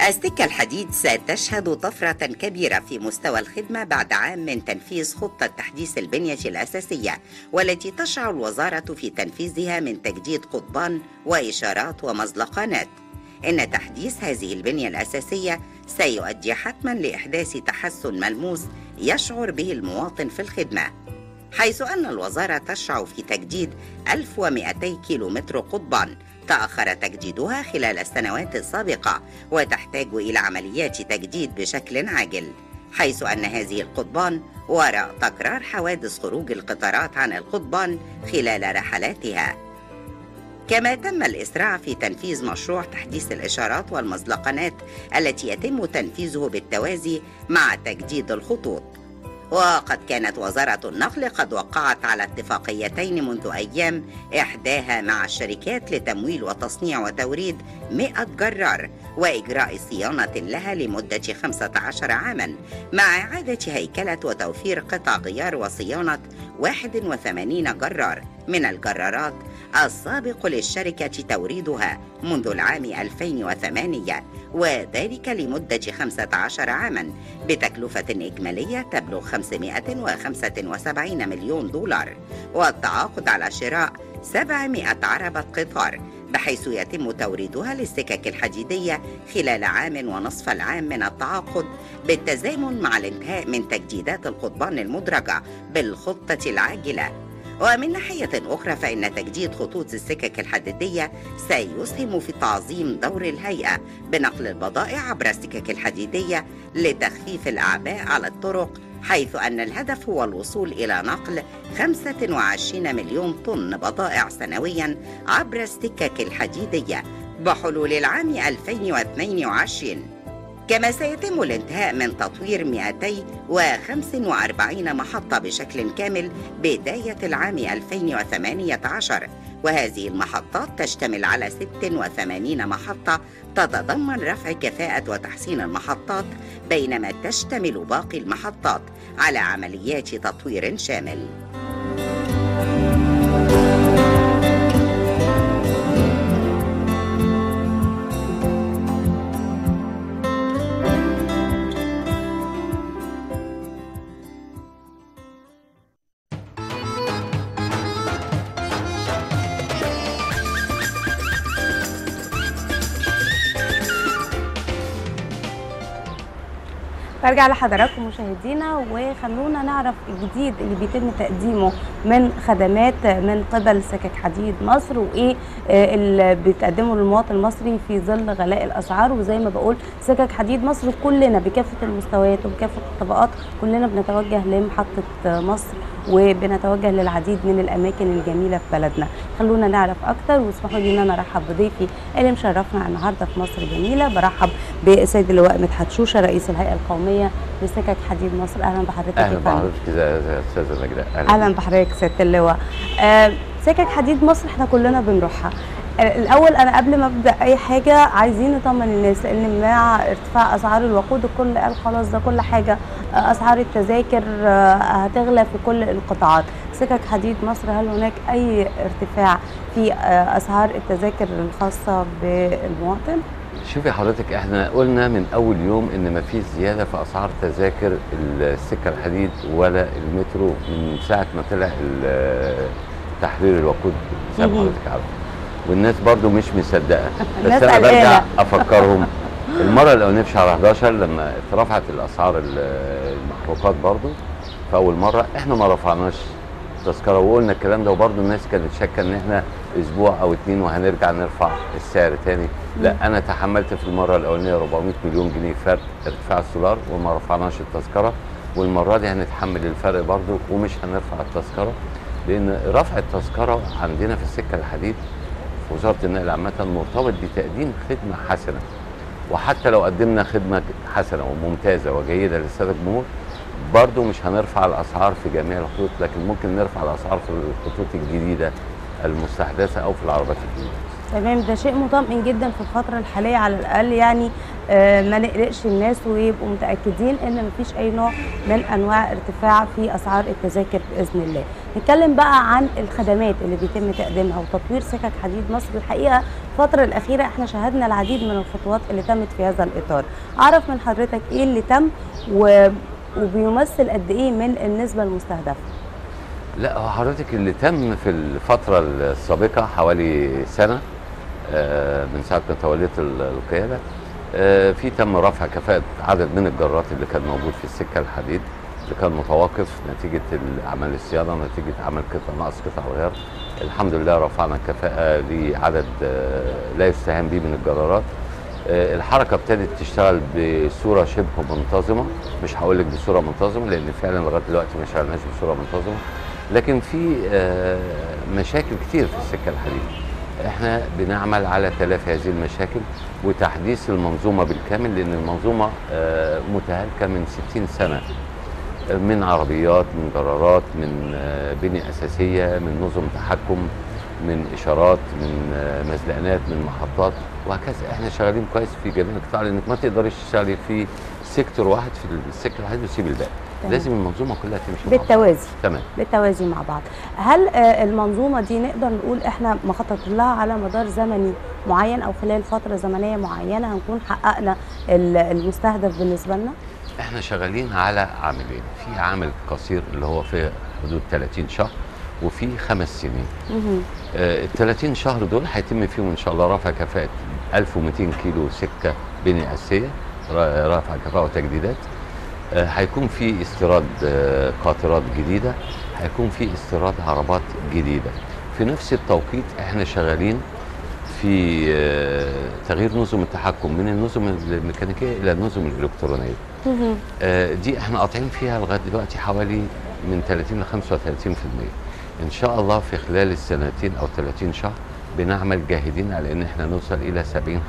السكة الحديد ستشهد طفرة كبيرة في مستوى الخدمة بعد عام من تنفيذ خطة تحديث البنية الأساسية والتي تشعر الوزارة في تنفيذها من تجديد قضبان وإشارات ومزلقانات إن تحديث هذه البنية الأساسية سيؤدي حتما لإحداث تحسن ملموس يشعر به المواطن في الخدمة حيث أن الوزارة تشرع في تجديد 1200 كيلومتر قضبان تأخر تجديدها خلال السنوات السابقة وتحتاج إلى عمليات تجديد بشكل عاجل حيث أن هذه القضبان وراء تكرار حوادث خروج القطارات عن القضبان خلال رحلاتها كما تم الإسراع في تنفيذ مشروع تحديث الإشارات والمزلقنات التي يتم تنفيذه بالتوازي مع تجديد الخطوط وقد كانت وزارة النقل قد وقعت على اتفاقيتين منذ أيام إحداها مع الشركات لتمويل وتصنيع وتوريد 100 جرار وإجراء صيانة لها لمدة 15 عاما مع إعادة هيكلة وتوفير قطع غيار وصيانة 81 جرار من الجرارات السابق للشركة توريدها منذ العام 2008 وذلك لمدة 15 عاما بتكلفة إجمالية تبلغ 575 مليون دولار والتعاقد على شراء 700 عربة قطار بحيث يتم توريدها للسكك الحديدية خلال عام ونصف العام من التعاقد بالتزامن مع الانتهاء من تجديدات القضبان المدرجة بالخطة العاجلة ومن ناحية أخرى فإن تجديد خطوط السكك الحديدية سيسهم في تعظيم دور الهيئة بنقل البضائع عبر السكك الحديدية لتخفيف الأعباء على الطرق حيث أن الهدف هو الوصول إلى نقل 25 مليون طن بضائع سنويا عبر السكك الحديدية بحلول العام 2022 كما سيتم الانتهاء من تطوير 245 محطة بشكل كامل بداية العام 2018 وهذه المحطات تشتمل على 86 محطة تتضمن رفع كفاءة وتحسين المحطات بينما تشتمل باقي المحطات على عمليات تطوير شامل. برجع لحضراتكم مشاهدينا وخلونا نعرف الجديد اللي بيتم تقديمه من خدمات من قبل سكك حديد مصر وايه آه، اللي بتقدمه للمواطن المصري في ظل غلاء الاسعار وزي ما بقول سكك حديد مصر كلنا بكافه المستويات وبكافه الطبقات كلنا بنتوجه لمحطه مصر وبنتوجه للعديد من الاماكن الجميله في بلدنا خلونا نعرف اكتر واسمحوا لي ان انا ارحب بضيفي اللي مشرفنا النهارده في مصر جميله برحب بالسيد اللواء مدحت شوشه رئيس الهيئه القوميه لسكك حديد مصر اهلا بحضرتك يا اهلا فندم. بحضرتك يا يا استاذه نجلاء اهلا بحضرتك سياده اللواء آه سكك حديد مصر احنا كلنا بنروحها آه، الاول انا قبل ما ابدا اي حاجه عايزين نطمن الناس لان مع ارتفاع اسعار الوقود الكل قال خلاص ده كل حاجه آه، اسعار التذاكر آه، هتغلى في كل القطاعات سكك حديد مصر هل هناك اي ارتفاع في آه، اسعار التذاكر الخاصه بالمواطن شوفي حضرتك احنا قلنا من اول يوم ان ما فيش زياده في اسعار تذاكر السكه الحديد ولا المترو من ساعه ما طلع ال- تحرير الوقود زي ما مهم. حضرتك عارفه والناس برضو مش مصدقه بس الناس انا برجع قلقانة. افكرهم المره الاولانيه في شهر 11 لما اترفعت الاسعار ال- المحروقات برضو في اول مره احنا ما رفعناش تذكره وقلنا الكلام ده وبرضه الناس كانت شاكه ان احنا اسبوع او اتنين وهنرجع نرفع السعر تاني لا انا تحملت في المره الاولانيه 400 مليون جنيه فرق ارتفاع السولار وما رفعناش التذكره والمره دي هنتحمل الفرق برضه ومش هنرفع التذكره لان رفع التذكره عندنا في السكه الحديد في وزاره النقل عامه مرتبط بتقديم خدمه حسنه وحتى لو قدمنا خدمه حسنه وممتازه وجيده للساده الجمهور برضو مش هنرفع الاسعار في جميع الخطوط لكن ممكن نرفع الاسعار في الخطوط الجديده المستحدثه او في العربات الجديده تمام ده شيء مطمئن جدا في الفترة الحالية على الأقل يعني آه، ما نقلقش الناس ويبقوا متأكدين إن مفيش أي نوع من أنواع ارتفاع في أسعار التذاكر بإذن الله. نتكلم بقى عن الخدمات اللي بيتم تقديمها وتطوير سكك حديد مصر الحقيقة الفترة الأخيرة احنا شاهدنا العديد من الخطوات اللي تمت في هذا الإطار. أعرف من حضرتك إيه اللي تم و... وبيمثل قد إيه من النسبة المستهدفة؟ لا هو حضرتك اللي تم في الفترة السابقة حوالي سنة آه، من ساعة ما توليت ال- القيادة آه، في تم رفع كفاءة عدد من الجرات اللي كان موجود في السكة الحديد اللي كان متوقف نتيجة أعمال الصيانة نتيجة عمل قطع نقص قطع وغير الحمد لله رفعنا الكفاءة لعدد آه، لا يستهان به من الجرارات آه، الحركة ابتدت تشتغل بصورة شبه منتظمة مش هقول لك بصورة منتظمة لأن فعلا لغاية دلوقتي ما اشتغلناش بصورة منتظمة لكن في آه، مشاكل كتير في السكة الحديد احنا بنعمل على تلافي هذه المشاكل وتحديث المنظومة بالكامل لأن المنظومة آه، متهالكة من 60 سنة آه، من عربيات من جرارات من آه، بنية أساسية من نظم تحكم من إشارات من آه، مزلقانات من محطات وهكذا احنا شغالين كويس في جميع القطاع لأنك ما تقدريش تشتغلي في سيكتور واحد في السكة الحديد وتسيب الباقي تمام. لازم المنظومة كلها تمشي مع بعض. بالتوازي تمام بالتوازي مع بعض هل آه، المنظومة دي نقدر نقول احنا مخطط لها على مدار زمني معين او خلال فترة زمنية معينة هنكون حققنا ال- المستهدف بالنسبة لنا احنا شغالين على عاملين في عامل قصير اللي هو في حدود 30 شهر وفي خمس سنين مهم. ال 30 شهر دول هيتم فيهم ان شاء الله رفع كفاءه 1200 كيلو سكه بنية اساسيه ر- رفع كفاءه وتجديدات آه، هيكون في استيراد آه، قاطرات جديده هيكون في استيراد عربات جديده في نفس التوقيت احنا شغالين في آه، تغيير نظم التحكم من النظم الميكانيكيه الى النظم الالكترونيه مهم. آه، دي احنا قاطعين فيها لغايه دلوقتي حوالي من 30 ل 35% ان شاء الله في خلال السنتين او 30 شهر بنعمل جاهدين على ان احنا نوصل الى 70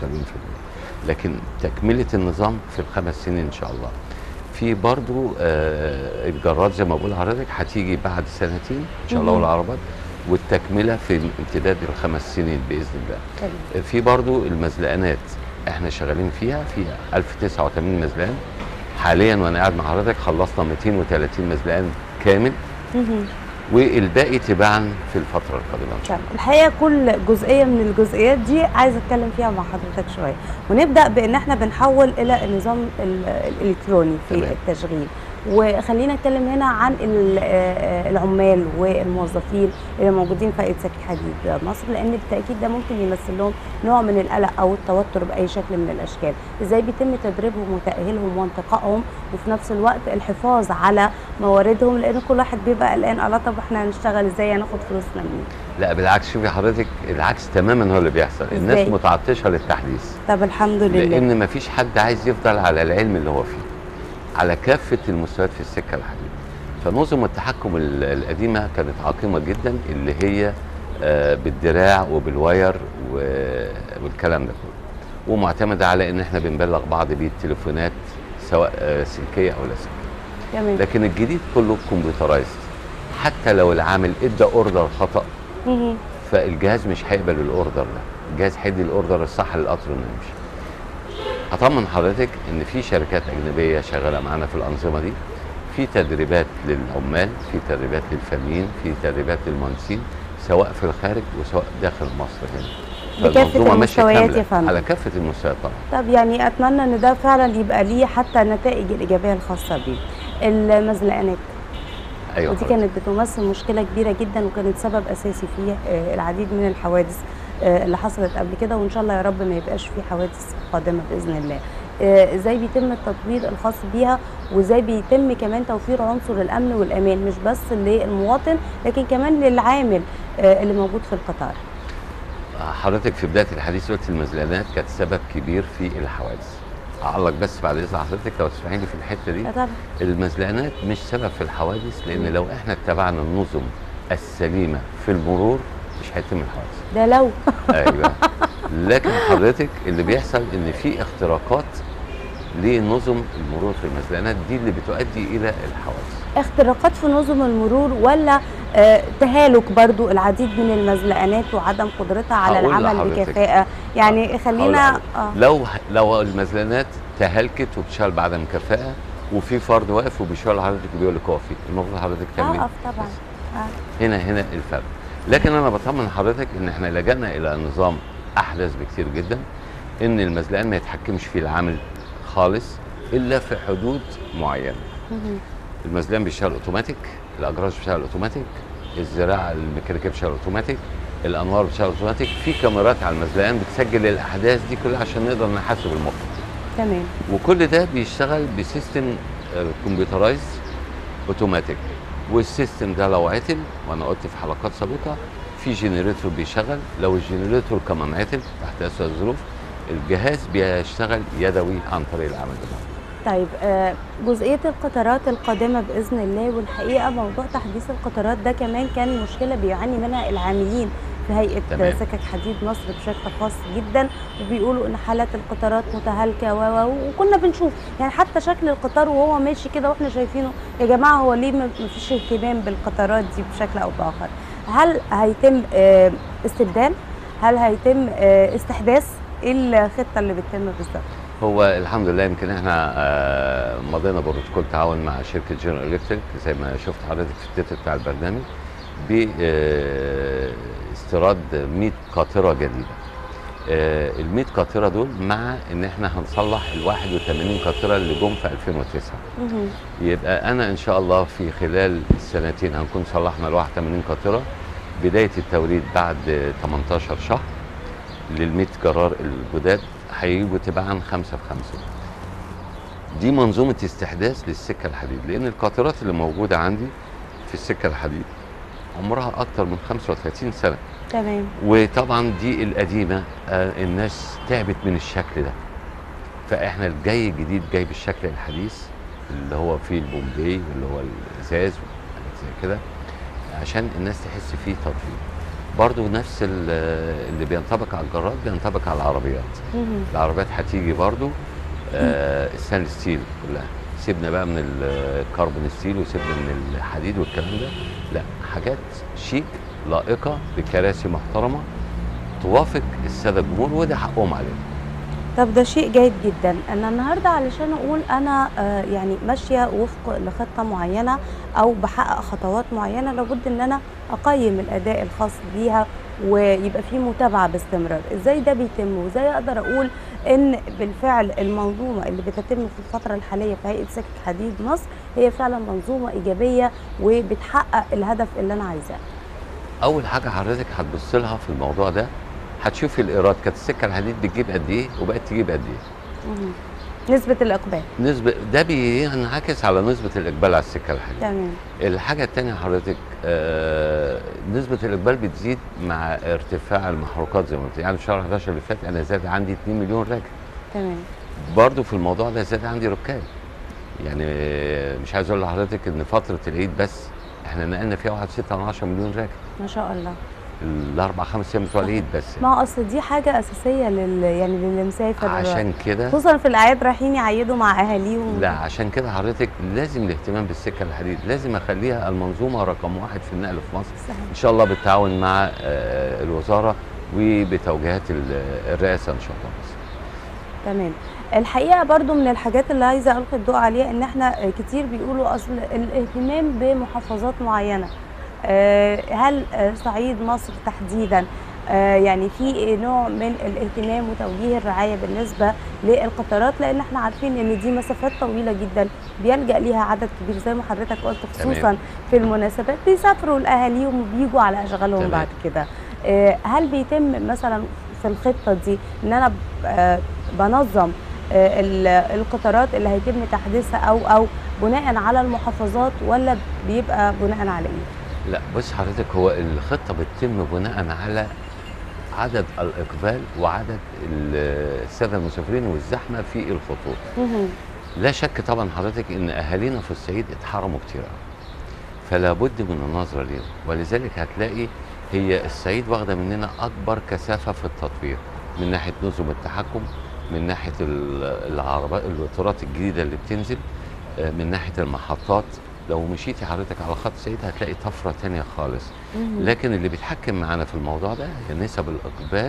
75% لكن تكمله النظام في الخمس سنين ان شاء الله في برضو آه الجرات زي ما بقول لحضرتك هتيجي بعد سنتين ان شاء الله مهم. والعربات والتكمله في امتداد الخمس سنين باذن الله تمام. في برضو المزلقانات احنا شغالين فيها في 1089 مزلقان حاليا وانا قاعد مع حضرتك خلصنا 230 مزلقان كامل مهم. والباقي تباعا في الفتره القادمه ان شاء طيب الحقيقه كل جزئيه من الجزئيات دي عايزه اتكلم فيها مع حضرتك شويه ونبدا بان احنا بنحول الى النظام ال- الالكتروني في تمام. التشغيل وخلينا نتكلم هنا عن ال- آه، العمال والموظفين اللي موجودين في قائد سكك حديد مصر لان بالتاكيد ده ممكن يمثل لهم نوع من القلق او التوتر باي شكل من الاشكال ازاي بيتم تدريبهم وتاهيلهم وانتقائهم وفي نفس الوقت الحفاظ على مواردهم لان كل واحد بيبقى قلقان الله طب احنا هنشتغل ازاي هناخد فلوسنا منين الله لا بالعكس شوفي حضرتك العكس تماما هو اللي بيحصل الناس إزاي؟ متعطشه للتحديث طب الحمد لله لان مفيش حد عايز يفضل على العلم اللي هو فيه على كافه المستويات في السكه الحديد فنظم التحكم ال- القديمه كانت عقيمه جدا اللي هي آه، بالدراع وبالواير و- والكلام ده كله ومعتمده على ان احنا بنبلغ بعض بيه التليفونات سواء آه، سلكيه او لا سلكيه تمام لكن الجديد كله كمبيوترايزد حتى لو العامل ادى اوردر خطا مهم. فالجهاز مش هيقبل الاوردر ده الجهاز هيدي الاوردر الصح للقطر انه يمشي اطمن حضرتك ان في شركات اجنبيه شغاله معانا في الانظمه دي في تدريبات للعمال في تدريبات للفنيين في تدريبات للمهندسين سواء في الخارج وسواء داخل مصر هنا بكافة فالمنظومة ماشية المستويات كاملة يا فندم. على كافه المستويات طبعا طب يعني اتمنى ان ده فعلا يبقى ليه حتى النتائج الايجابيه الخاصه بيه المزلقانات ايوه ودي حضرتك. كانت بتمثل مشكله كبيره جدا وكانت سبب اساسي في آه، العديد من الحوادث آه، اللي حصلت قبل كده وان شاء الله يا رب ما يبقاش في حوادث قادمه باذن الله آه، ازاي بيتم التطوير الخاص بيها وازاي بيتم كمان توفير عنصر الامن والامان مش بس للمواطن لكن كمان للعامل آه، اللي موجود في القطار حضرتك في بدايه الحديث قلت المزلقانات كانت سبب كبير في الحوادث اعلق بس بعد اذن حضرتك لو تسمحي لي في الحته دي لا طبعا المزلقانات مش سبب في الحوادث لان لو احنا اتبعنا النظم السليمه في المرور مش هيتم الحوادث ده لو ايوه لكن حضرتك اللي بيحصل ان في اختراقات لنظم المرور في المزلقانات دي اللي بتؤدي الى الحوادث اختراقات في نظم المرور ولا آه، تهالك برضو العديد من المزلقانات وعدم قدرتها على هقول العمل لحضرتك. بكفاءه يعني هقول خلينا لحضرتك. اه لو لو المزلانات تهلكت وبتشتغل بعدم كفاءه وفي فرد واقف وبيشاور حضرتك وبيقول لك اقفي المفروض حضرتك تعملي اقف طبعا آه. هنا هنا الفرق لكن انا بطمن حضرتك ان احنا لجأنا الى نظام احدث بكتير جدا ان المزلقان ما يتحكمش فيه العامل خالص الا في حدود معينه مهم. المزلقان بيشتغل اوتوماتيك الاجراج بيشتغل اوتوماتيك الزراعه الميكانيكيه بتشتغل اوتوماتيك الانوار بتشتغل اوتوماتيك في كاميرات على المزلقان بتسجل الاحداث دي كلها عشان نقدر نحاسب المخرج تمام وكل ده بيشتغل بسيستم كمبيوترايز اوتوماتيك والسيستم ده لو عطل وانا قلت في حلقات سابقه في جنريتور بيشغل لو الجنريتور كمان عطل تحت اسوء الظروف الجهاز بيشتغل يدوي عن طريق العمل ده طيب آه، جزئيه القطارات القادمه باذن الله والحقيقه موضوع تحديث القطارات ده كمان كان مشكله بيعاني منها العاملين في هيئه تمام. سكك حديد مصر بشكل خاص جدا وبيقولوا ان حالات القطارات متهالكه و و- وكنا بنشوف يعني حتى شكل القطار وهو ماشي كده واحنا شايفينه يا جماعه هو ليه ما ما فيش اهتمام بالقطارات دي بشكل او باخر هل هيتم آه، استبدال هل هيتم آه، استحداث ايه الخطه اللي بتتم بالظبط هو الحمد لله يمكن احنا آه، مضينا بروتوكول تعاون مع شركه جنرال الكتريك زي ما شفت حضرتك في التتر بتاع البرنامج باستيراد 100 قاطره جديده ال 100 قاطره دول مع ان احنا هنصلح ال 81 قاطره اللي جم في 2009 مهم. يبقى انا ان شاء الله في خلال السنتين هنكون صلحنا ال 81 قاطره بدايه التوريد بعد 18 شهر لل 100 جرار الجداد هيجوا تباعا خمسه في خمسه. دي منظومه استحداث للسكه الحديد لان القاطرات اللي موجوده عندي في السكه الحديد عمرها اكتر من 35 سنه تمام وطبعا دي القديمه آه الناس تعبت من الشكل ده فاحنا الجاي الجديد جاي بالشكل الحديث اللي هو فيه البومبي اللي هو الازاز وحاجات زي كده عشان الناس تحس فيه تطوير برضو نفس ال- اللي بينطبق على الجراد بينطبق على العربيات مهم. العربيات هتيجي برضو آه الستانلس ستيل كلها سيبنا بقى من ال- الكربون ستيل وسيبنا من الحديد والكلام ده لا حاجات شيك لائقه بكراسي محترمه توافق الساده الجمهور وده حقهم علينا طب ده شيء جيد جدا انا النهارده علشان اقول انا آه، يعني ماشيه وفق لخطه معينه او بحقق خطوات معينه لابد ان انا اقيم الاداء الخاص بيها ويبقى في متابعه باستمرار ازاي ده بيتم وازاي اقدر اقول ان بالفعل المنظومه اللي بتتم في الفتره الحاليه في هيئه سكك حديد مصر هي فعلا منظومه ايجابيه وبتحقق الهدف اللي انا عايزاه اول حاجه حضرتك هتبص لها في الموضوع ده هتشوفي الايراد كانت السكه الحديد بتجيب قد ايه وبقت تجيب قد ايه مهم. نسبه الاقبال نسبه ده بينعكس على نسبه الاقبال على السكه الحديد تمام الحاجة التانية حضرتك آه نسبة الإقبال بتزيد مع ارتفاع المحروقات زي ما قلت يعني في شهر 11 اللي فات أنا زاد عندي 2 مليون راكب تمام برضو في الموضوع ده زاد عندي ركاب يعني آه، مش عايز أقول لحضرتك إن فترة العيد بس إحنا نقلنا فيها 1.6 مليون راكب ما شاء الله الأربع خمس أيام بتوع العيد بس ما هو اصل دي حاجه اساسيه لل يعني للي مسافر عشان كده خصوصا في الاعياد رايحين يعيدوا مع اهاليهم لا عشان كده حضرتك لازم الاهتمام بالسكة الحديد لازم أخليها المنظومة رقم واحد في النقل في مصر صحيح. ان شاء الله بالتعاون مع آه، الوزاره وبتوجيهات ال- الرئاسه ان شاء الله بس. تمام الحقيقه برضو من الحاجات اللي عايزه القي الضوء عليها ان احنا آه، كتير بيقولوا اصل الاهتمام بمحافظات معينه آه، هل آه، صعيد مصر تحديدا آه، يعني في نوع من الاهتمام وتوجيه الرعايه بالنسبه للقطارات لان احنا عارفين ان دي مسافات طويله جدا بيلجا ليها عدد كبير زي ما حضرتك قلت خصوصا تمام. في المناسبات بيسافروا لاهاليهم وبيجوا على اشغالهم تمام. بعد كده آه، هل بيتم مثلا في الخطه دي ان انا ب- آه، بنظم آه، ال- القطارات اللي هيتم تحديثها او او بناء على المحافظات ولا بيبقى بناء على ايه؟ لا بص حضرتك هو الخطه بتتم بناء على عدد الاقبال وعدد ال- الساده المسافرين والزحمه في الخطوط مهم. لا شك طبعا حضرتك ان اهالينا في الصعيد اتحرموا كتير قوي فلا بد من النظره ليهم ولذلك هتلاقي هي الصعيد واخده مننا اكبر كثافه في التطوير من ناحيه نظم التحكم من ناحيه ال- العربات القطارات الجديده اللي بتنزل آه، من ناحيه المحطات لو مشيتي حضرتك على خط سعيد هتلاقي طفره تانية خالص مهم. لكن اللي بيتحكم معانا في الموضوع ده هي نسب الاقبال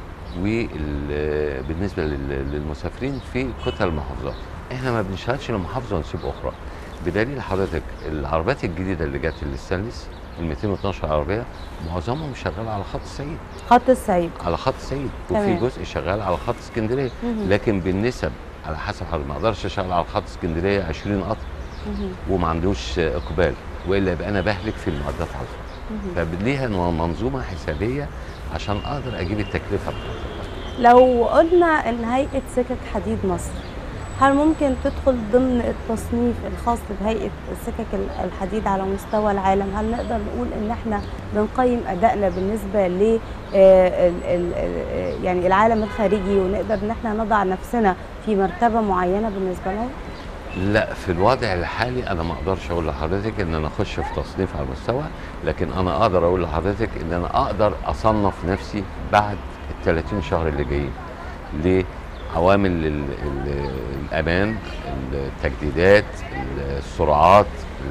وبالنسبه للمسافرين في كتل المحافظات احنا ما بنشتغلش لمحافظه ونسيب اخرى بدليل حضرتك العربيات الجديده اللي جت الستانلس ال 212 عربيه معظمهم شغال على خط الصعيد خط الصعيد على خط الصعيد وفي تمام. جزء شغال على خط اسكندريه مهم. لكن بالنسب على حسب حضرتك ما اقدرش اشتغل على خط اسكندريه 20 قطر مهم. وما عندوش اقبال والا يبقى انا بهلك في المعدات على الفاضي مهم. فليها منظومه حسابيه عشان اقدر اجيب التكلفه بتاعتها لو قلنا ان هيئه سكك حديد مصر هل ممكن تدخل ضمن التصنيف الخاص بهيئه سكك ال- الحديد على مستوى العالم هل نقدر نقول ان احنا بنقيم ادائنا بالنسبه ل آه، ال- ال- ال- يعني العالم الخارجي ونقدر ان احنا نضع نفسنا في مرتبه معينه بالنسبه لهم لا في الوضع الحالي انا ما اقدرش اقول لحضرتك ان انا اخش في تصنيف على المستوى لكن انا اقدر اقول لحضرتك ان انا اقدر اصنف نفسي بعد ال 30 شهر اللي جايين ليه؟ عوامل ال- ال- الامان التجديدات السرعات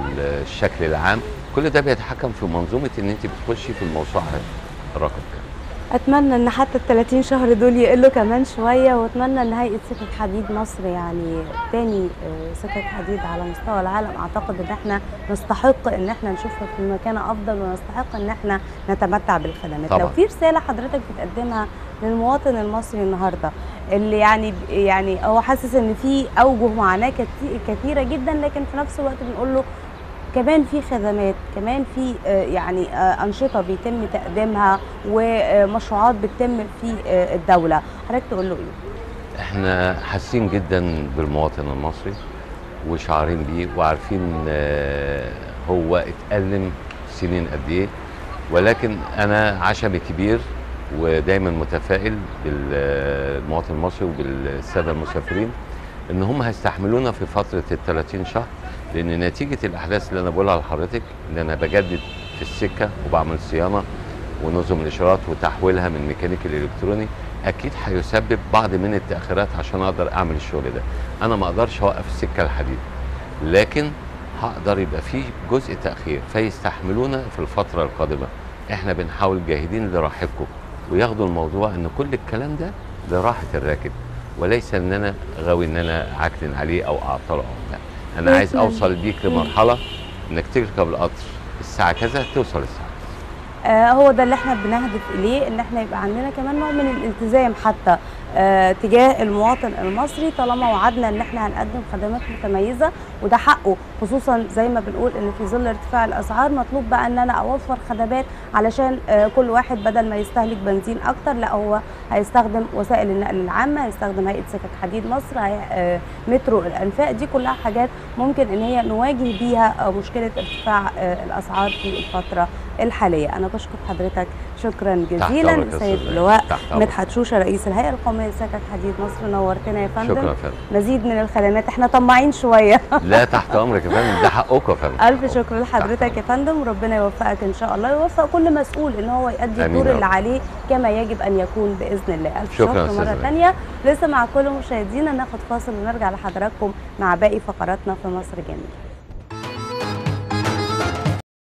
الشكل العام كل ده بيتحكم في منظومه ان انت بتخشي في الموسوعه رقم كام اتمنى ان حتى ال 30 شهر دول يقلوا كمان شويه واتمنى ان هيئه سكك حديد مصر يعني تاني آه، سكك حديد على مستوى العالم اعتقد ان احنا نستحق ان احنا نشوفها في مكان افضل ونستحق ان احنا نتمتع بالخدمات طبعاً. لو في رساله حضرتك بتقدمها للمواطن المصري النهارده اللي يعني يعني هو حاسس ان في اوجه معاناه كتي- كثيره جدا لكن في نفس الوقت بنقول له كمان في خدمات كمان في آه، يعني آه، أنشطة بيتم تقديمها ومشروعات بتتم في آه، الدولة حضرتك تقول له إيه؟ احنا حاسين جدا بالمواطن المصري وشعارين بيه وعارفين آه، هو اتألم سنين قد ايه ولكن انا عشمي كبير ودايما متفائل بالمواطن المصري وبالساده المسافرين ان هم هيستحملونا في فتره ال 30 شهر لان نتيجه الاحداث اللي انا بقولها لحضرتك ان انا بجدد في السكه وبعمل صيانه ونظم الاشارات وتحويلها من ميكانيكي لالكتروني اكيد هيسبب بعض من التاخيرات عشان اقدر اعمل الشغل ده انا ما اقدرش اوقف السكه الحديد لكن هقدر يبقى في جزء تاخير فيستحملونا في الفتره القادمه احنا بنحاول جاهدين لراحتكم وياخدوا الموضوع ان كل الكلام ده لراحه الراكب وليس ان انا غاوي ان انا عكنن عليه او اعطله أو لا انا عايز بإذن اوصل بيك لمرحله انك تركب القطر الساعه كذا توصل الساعه آه هو ده اللي احنا بنهدف إليه إن احنا يبقى عندنا كمان نوع من الالتزام حتى آه تجاه المواطن المصري طالما وعدنا إن احنا هنقدم خدمات متميزة وده حقه خصوصا زي ما بنقول إن في ظل ارتفاع الأسعار مطلوب بقى إن أنا أوفر خدمات علشان آه كل واحد بدل ما يستهلك بنزين أكتر لا هو هيستخدم وسائل النقل العامة هيستخدم هيئة سكك حديد مصر هي آه مترو الأنفاق دي كلها حاجات ممكن إن هي نواجه بيها آه مشكلة ارتفاع آه الأسعار في الفترة الحالية أنا بشكر حضرتك شكرا جزيلا أمرك يا سيد أستاذ اللواء تحت أمرك. مدحت شوشة رئيس الهيئة القومية لسكك حديد مصر نورتنا يا فندم شكرا يا فندم مزيد من الخدمات احنا طماعين شوية لا تحت امرك يا فندم ده حقكم يا فندم ألف شكر لحضرتك يا فندم وربنا يوفقك إن شاء الله ويوفق كل مسؤول إن هو يؤدي آمين الدور يا اللي رب. عليه كما يجب أن يكون بإذن الله ألف شكراً شكر أستاذة مرة مي. تانية لسه مع كل مشاهدينا ناخد فاصل ونرجع لحضراتكم مع باقي فقراتنا في مصر جميل